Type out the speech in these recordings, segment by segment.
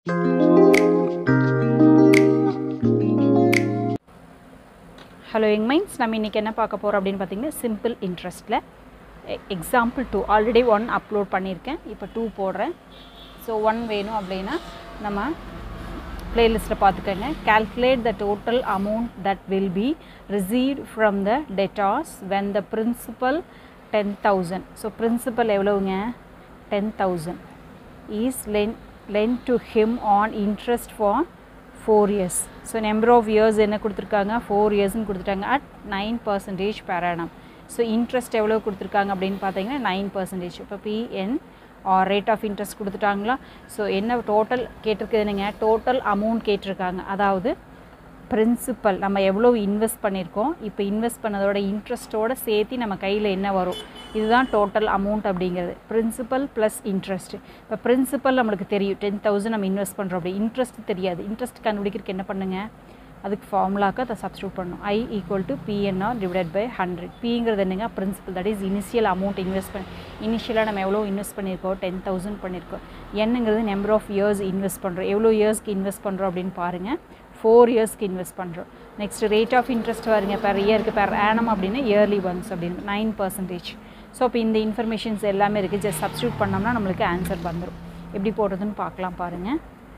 hello young minds நம்ம இன்றைக்கி என்ன பார்க்க போகிறோம் அப்படின்னு பார்த்தீங்கன்னா சிம்பிள் இன்ட்ரெஸ்ட்டில் example two already one upload பண்ணியிருக்கேன் இப்போ டூ போடுறேன் ஸோ ஒன் வேணும் அப்படின்னா நம்ம பிளேலிஸ்ட்டில் பார்த்துக்கோங்க calculate the total amount that will be received from the debtors when the principal ten thousand so principal எவ்வளவுங்க ten thousand is lent lent to him on interest for four years so number of years என்ன கொடுத்துருக்காங்க four இயர்ஸ்னு கொடுத்துட்டாங்க at nine percentage per annum so interest எவ்வளோ கொடுத்துருக்காங்க அப்படின்னு பார்த்தீங்கன்னா nine percentage இப்போ PN R rate of interest கொடுத்துட்டாங்களா ஸோ என்ன டோட்டல் கேட்டிருக்குதுனுங்க டோட்டல் அமௌண்ட் கேட்டிருக்காங்க அதாவது பிரின்சிபல் நம்ம எவ்வளோ இன்வெஸ்ட் பண்ணியிருக்கோம் இப்போ இன்வெஸ்ட் பண்ணதோட இன்ட்ரெஸ்ட்டோட சேர்த்து நம்ம கையில் என்ன வரும் இதுதான் டோட்டல் அமௌண்ட் அப்படிங்கிறது பிரின்சிபல் ப்ளஸ் இன்ட்ரெஸ்ட் இப்போ பிரின்சிபல் நம்மளுக்கு தெரியும் டென் தௌசண்ட் நம்ம இன்வெஸ்ட் பண்ணுறோம் அப்படி இன்ட்ரெஸ்ட் தெரியாது இன்ட்ரெஸ்ட் கண்டுபிடிக்கிறதுக்கு என்ன பண்ணுங்க அதுக்கு ஃபார்முலாக்கு அதை சப்ஸ்டியூட் பண்ணணும் I equal to PNR divide by hundred பிங்கிறது என்னங்க principal that is initial amount invest பண்ணி இனிஷியலாக நம்ம எவ்வளோ இன்வெஸ்ட் பண்ணியிருக்கோம் டென் தௌசண்ட் பண்ணியிருக்கோம் என்னங்கிறது நம்பர் ஆஃப் இயர்ஸ் இன்வெஸ்ட் பண்ணுறோம் எவ்வளோ இயர்ஸ்க்கு இன்வெஸ்ட் பண்ணுறோம் அப்படின்னு பாருங்கள் ஃபோர் இயர்ஸ்க்கு இன்வெஸ்ட் பண்ணுறோம் நெக்ஸ்ட் ரேட் ஆஃப் இன்ட்ரெஸ்ட் வருங்க பெர் இயருக்கு பெர் ஆனம் அப்படின்னா இயர்லி ஒன்ஸ் அப்படின்னு நைன் பர்சன்டேஜ் ஸோ இப்போ இந்த இன்ஃபர்மேஷன்ஸ் எல்லாமே இருக்குது ஜஸ்ட் சப்ஸ்டியூட் பண்ணோம்னா நம்மளுக்கு ஆன்சர் வந்துடும் எப்படி போடுறதுன்னு பார்க்கலாம் பாருங்கள்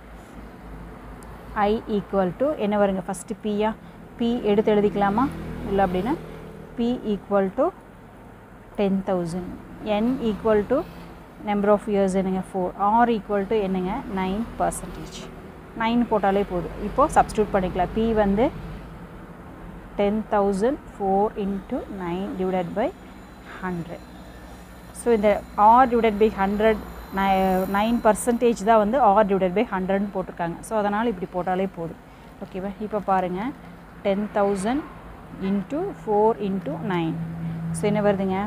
ஐ ஈக்குவல் டு என்ன வருங்க ஃபஸ்ட்டு பியா பி எடுத்து எழுதிக்கலாமா இல்லை அப்படின்னா P equal to ten thousand N equal to number of years என்னங்க ஃபோர் ஆர் ஈக்குவல் டு என்னங்க நைன் பர்சன்டேஜ் நைன் போட்டாலே போதும் இப்போது சப்ஸ்டியூட் பண்ணிக்கலாம் பி வந்து ten thousand four into nine divided by hundred so இந்த R divided by hundred nine percentage தான் வந்து ஆர் டிவைடட் பை ஹண்ட்ரட்னு போட்டிருக்காங்க ஸோ அதனால் இப்படி போட்டாலே போதும் ஓகேவா இப்போ பாருங்கள் ten thousand into four into nine so என்ன வருதுங்க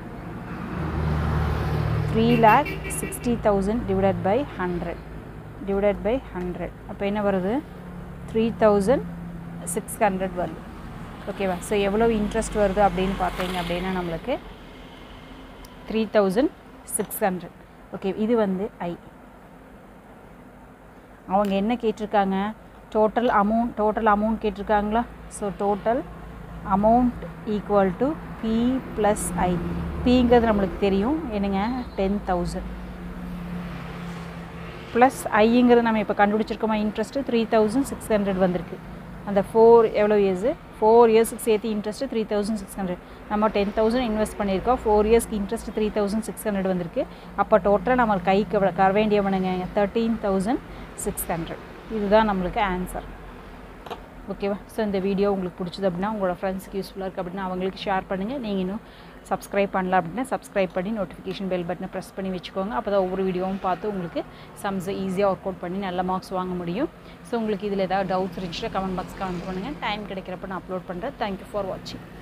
three lakh sixty thousand divided by hundred divided by hundred அப்போ என்ன வருது த்ரீ தௌசண்ட் சிக்ஸ் ஹண்ட்ரட் வருது ஓகேவா ஸோ எவ்வளோ இன்ட்ரெஸ்ட் வருது அப்படின்னு பார்த்தீங்க அப்படின்னா நம்மளுக்கு three thousand six hundred okay இது வந்து ஐ அவங்க என்ன கேட்டிருக்காங்க டோட்டல் அமௌண்ட் டோட்டல் அமௌண்ட் கேட்டிருக்காங்களா so total amount equal to P plus I பிங்கிறது நம்மளுக்கு தெரியும் என்னங்க டென் தௌசண்ட் ப்ளஸ் ஐங்கிறது நம்ம இப்போ கண்டுபிடிச்சிருக்கோமா interest three thousand six hundred வந்திருக்கு அந்த ஃபோர் எவ்வளோ இயர்ஸு ஃபோர் இயர்ஸுக்கு சேர்த்து interest three thousand six hundred நம்ம டென் தௌசண்ட் இன்வெஸ்ட் பண்ணியிருக்கோம் ஃபோர் இயர்ஸ்க்கு interest three thousand six hundred வந்திருக்கு அப்போ டோட்டலாக நம்ம கைக்கு கர வேண்டியவனுங்க தேர்ட்டீன் தௌசண்ட் சிக்ஸ் ஹண்ட்ரட் இதுதான் நம்மளுக்கு ஆன்சர் ஓகேவா ஸோ இந்த வீடியோ உங்களுக்கு பிடிச்சது அப்படின்னா உங்களோட ஃப்ரெண்ட்ஸ்க்கு யூஸ்ஃபுல்லாக இருக்குது அப்படின்னா அவங்களுக்கு ஷேர் பண்ணுங்கள் நீங்கள் இன்னும் சப்ஸ்கிரைப் பண்ணல அப்படின்னா சப்ஸ்கிரைப் பண்ணி நோட்டிஃபிகேஷன் பெல் பட்டனை ப்ரெஸ் பண்ணி வச்சுக்கோங்க அப்போ தான் ஒவ்வொரு வீடியோவும் பார்த்து உங்களுக்கு சம்ஸை ஈஸியாக ஒர்க் அவுட் பண்ணி நல்ல மார்க்ஸ் வாங்க முடியும் ஸோ உங்களுக்கு இதில் ஏதாவது டவுட்ஸ் இருந்துச்சுன்னா கமெண்ட் பாக்ஸ் கமெண்ட் பண்ணுங்கள் டைம் கிடைக்கிறப்ப நான் அப்லோட் பண்ணுறேன் தேங்க்யூ ஃபார் வாட்சிங்